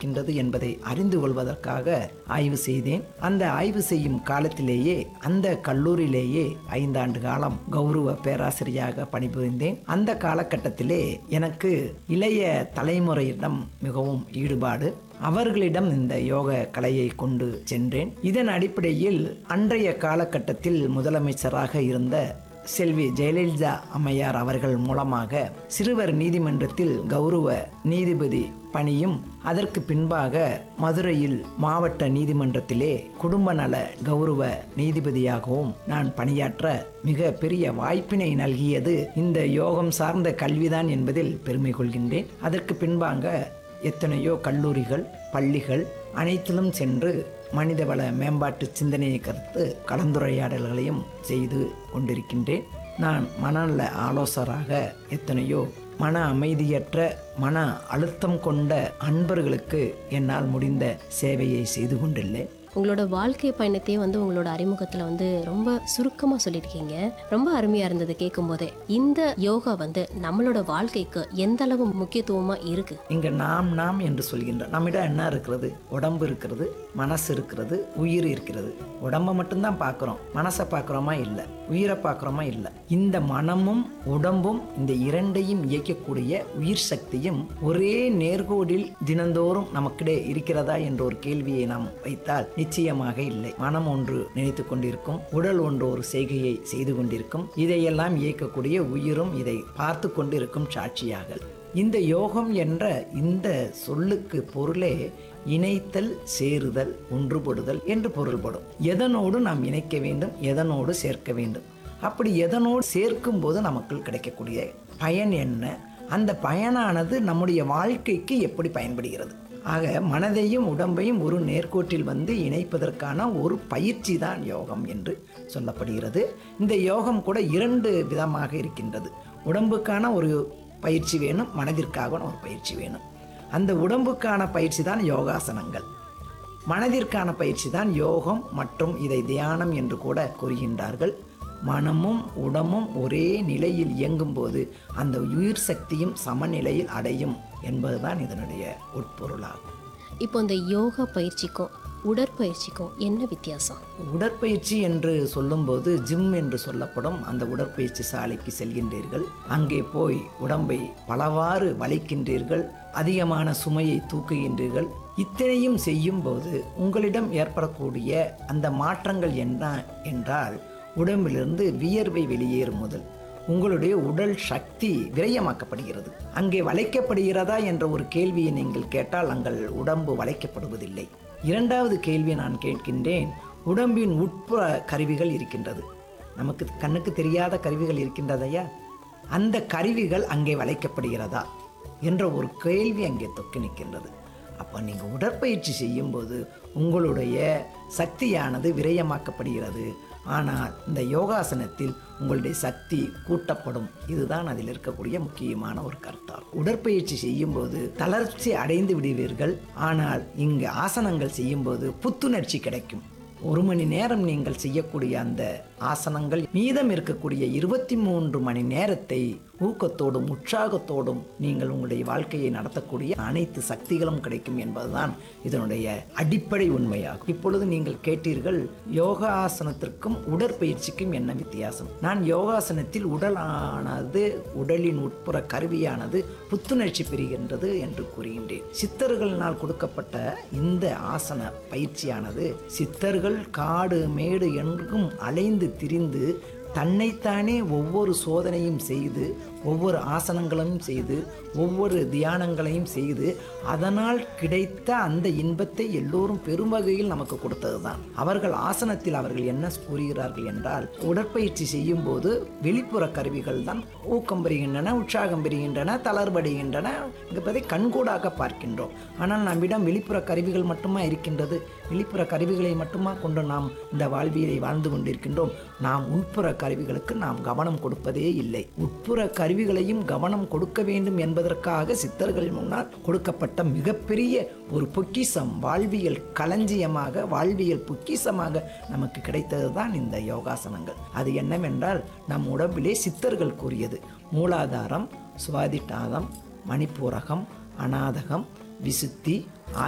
இருக்கின்றது என்பதை அறிந்து கொள்வதற்காக ஆய்வு செய்தேன் அந்த ஆய்வு செய்யும் காலத்திலேயே அந்த கல்லூரியிலேயே ஐந்தாண்டு காலம் கௌரவ பேராசிரியராக பணிபுரிந்தேன் அந்த காலகட்டத்திலே எனக்கு இளைய தலைமுறையிடம் மிகவும் ஈடுபாடு அவர்களிடம் இந்த யோக கலையை கொண்டு சென்றேன் இதன் அடிப்படையில் அன்றைய காலகட்டத்தில் முதலமைச்சராக இருந்த செல்வி ஜெயலலிதா அம்மையார் அவர்கள் மூலமாக சிறுவர் நீதிமன்றத்தில் கௌரவ நீதிபதி பணியும் அதற்கு பின்பாக மதுரையில் மாவட்ட நீதிமன்றத்திலே குடும்ப நல கௌரவ நீதிபதியாகவும் நான் பணியாற்ற மிக பெரிய வாய்ப்பினை நல்கியது இந்த யோகம் சார்ந்த கல்விதான் என்பதில் பெருமை கொள்கின்றேன் அதற்கு பின்பாக எத்தனையோ கல்லூரிகள் பள்ளிகள் அனைத்திலும் சென்று மனிதவள மேம்பாட்டு சிந்தனையை கருத்து கலந்துரையாடல்களையும் செய்து கொண்டிருக்கின்றேன் நான் மனநல ஆலோசகராக எத்தனையோ மன அமைதியற்ற மன அழுத்தம் கொண்ட அன்பர்களுக்கு என்னால் முடிந்த சேவையை செய்து கொண்டுள்ளேன் உங்களோட வாழ்க்கை பயணத்தையே வந்து உங்களோட அறிமுகத்துல வந்து ரொம்ப சுருக்கமா சொல்லியிருக்கீங்க ரொம்ப அருமையா இருந்தது கேட்கும் போதே இந்த யோகா வந்து நம்மளோட வாழ்க்கைக்கு எந்த அளவு முக்கியத்துவமா இருக்கு இங்க நாம் நாம் என்று சொல்கின்றோம் நம்மிடம் என்ன இருக்கிறது உடம்பு இருக்கிறது மனசு இருக்கிறது உயிர் இருக்கிறது உடம்பை மட்டும்தான் பார்க்குறோம் மனசை பார்க்குறோமா இல்லை உயிரை பார்க்குறோமா இல்லை இந்த மனமும் உடம்பும் இந்த இரண்டையும் இயக்கக்கூடிய உயிர் சக்தியும் ஒரே நேர்கோடில் தினந்தோறும் நமக்கிடையே இருக்கிறதா என்ற ஒரு கேள்வியை நாம் வைத்தால் நிச்சயமாக இல்லை மனம் ஒன்று நினைத்து கொண்டிருக்கும் உடல் ஒன்று ஒரு செய்கையை செய்து கொண்டிருக்கும் இதையெல்லாம் இயக்கக்கூடிய உயிரும் இதை பார்த்து கொண்டிருக்கும் சாட்சியாக இந்த யோகம் என்ற இந்த சொல்லுக்கு பொருளே இணைத்தல் சேருதல் ஒன்றுபடுதல் என்று பொருள்படும் எதனோடு நாம் இணைக்க வேண்டும் எதனோடு சேர்க்க வேண்டும் அப்படி எதனோடு சேர்க்கும் போது நமக்கு கிடைக்கக்கூடிய பயன் என்ன அந்த பயனானது நம்முடைய வாழ்க்கைக்கு எப்படி பயன்படுகிறது ஆக மனதையும் உடம்பையும் ஒரு நேர்கோட்டில் வந்து இணைப்பதற்கான ஒரு பயிற்சி தான் யோகம் என்று சொல்லப்படுகிறது இந்த யோகம் கூட இரண்டு விதமாக இருக்கின்றது உடம்புக்கான ஒரு பயிற்சி வேணும் மனதிற்காக ஒரு பயிற்சி வேணும் அந்த உடம்புக்கான பயிற்சி தான் யோகாசனங்கள் மனதிற்கான பயிற்சி தான் யோகம் மற்றும் இதை தியானம் என்று கூட கூறுகின்றார்கள் மனமும் உடம்பும் ஒரே நிலையில் இயங்கும்போது அந்த உயிர் சக்தியும் சமநிலையில் அடையும் என்பதுதான் இதனுடைய உட்பொருளாகும் இப்போ இந்த யோகா பயிற்சிக்கும் உடற்பயிற்சிக்கும் என்ன வித்தியாசம் உடற்பயிற்சி என்று சொல்லும்போது ஜிம் என்று சொல்லப்படும் அந்த உடற்பயிற்சி சாலைக்கு செல்கின்றீர்கள் அங்கே போய் உடம்பை பலவாறு வளைக்கின்றீர்கள் அதிகமான சுமையை தூக்குகின்றீர்கள் இத்தனையும் செய்யும்போது உங்களிடம் ஏற்படக்கூடிய அந்த மாற்றங்கள் என்ன என்றால் உடம்பிலிருந்து வியர்வை வெளியேறும் முதல் உங்களுடைய உடல் சக்தி விரயமாக்கப்படுகிறது அங்கே வளைக்கப்படுகிறதா என்ற ஒரு கேள்வியை நீங்கள் கேட்டால் அங்கள் உடம்பு வளைக்கப்படுவதில்லை இரண்டாவது கேள்வி நான் கேட்கின்றேன் உடம்பின் உட்புற கருவிகள் இருக்கின்றது நமக்கு கண்ணுக்கு தெரியாத கருவிகள் இருக்கின்றதையா அந்த கருவிகள் அங்கே வளைக்கப்படுகிறதா என்ற ஒரு கேள்வி அங்கே தொக்கி நிற்கின்றது அப்போ நீங்கள் உடற்பயிற்சி செய்யும்போது உங்களுடைய சக்தியானது விரயமாக்கப்படுகிறது ஆனால் இந்த யோகாசனத்தில் உங்களுடைய சக்தி கூட்டப்படும் இதுதான் அதில் இருக்கக்கூடிய முக்கியமான ஒரு கருத்தாகும் உடற்பயிற்சி செய்யும்போது தளர்ச்சி அடைந்து விடுவீர்கள் ஆனால் இங்கு ஆசனங்கள் செய்யும்போது புத்துணர்ச்சி கிடைக்கும் ஒரு மணி நேரம் நீங்கள் செய்யக்கூடிய அந்த ஆசனங்கள் மீதம் இருக்கக்கூடிய இருபத்தி மூன்று மணி நேரத்தை ஊக்கத்தோடும் உற்சாகத்தோடும் நீங்கள் உங்களுடைய வாழ்க்கையை நடத்தக்கூடிய அனைத்து சக்திகளும் கிடைக்கும் என்பதுதான் இதனுடைய அடிப்படை உண்மையாகும் இப்பொழுது நீங்கள் கேட்டீர்கள் யோகாசனத்திற்கும் உடற்பயிற்சிக்கும் என்ன வித்தியாசம் நான் யோகாசனத்தில் உடலானது உடலின் உட்புற கருவியானது புத்துணர்ச்சி பெறுகின்றது என்று கூறுகின்றேன் சித்தர்களினால் கொடுக்கப்பட்ட இந்த ஆசன பயிற்சியானது சித்தர்கள் காடு மேடு எங்கும் அலைந்து திரிந்து தன்னைத்தானே ஒவ்வொரு சோதனையும் செய்து ஒவ்வொரு ஆசனங்களையும் செய்து ஒவ்வொரு தியானங்களையும் செய்து அதனால் கிடைத்த அந்த இன்பத்தை எல்லோரும் பெரும் வகையில் நமக்கு கொடுத்தது தான் அவர்கள் ஆசனத்தில் அவர்கள் என்ன கூறுகிறார்கள் என்றால் உடற்பயிற்சி செய்யும் போது வெளிப்புற கருவிகள் தான் ஊக்கம் பெறுகின்றன உற்சாகம் பெறுகின்றன தளர்வடைகின்றன என்பதை கண்கூடாக பார்க்கின்றோம் ஆனால் நம்மிடம் வெளிப்புற கருவிகள் மட்டுமா இருக்கின்றது வெளிப்புற கருவிகளை மட்டுமா கொண்டு நாம் இந்த வாழ்வியலை வாழ்ந்து கொண்டிருக்கின்றோம் நாம் உட்புற கருவிகளுக்கு நாம் கவனம் கொடுப்பதே இல்லை உட்புற கருவிகளையும் கவனம் கொடுக்க வேண்டும் என்பதற்காக சித்தர்கள் முன்னால் கொடுக்கப்பட்ட மிகப்பெரிய ஒரு பொக்கிஷம் வாழ்வியல் களஞ்சியமாக வாழ்வியல் பொக்கிஷமாக நமக்கு கிடைத்தது தான் இந்த யோகாசனங்கள் அது என்னவென்றால் நம் உடம்பிலே சித்தர்கள் கூறியது மூலாதாரம் சுவாதிட்டாதம் மணிப்பூரகம் அநாதகம் விசுத்தி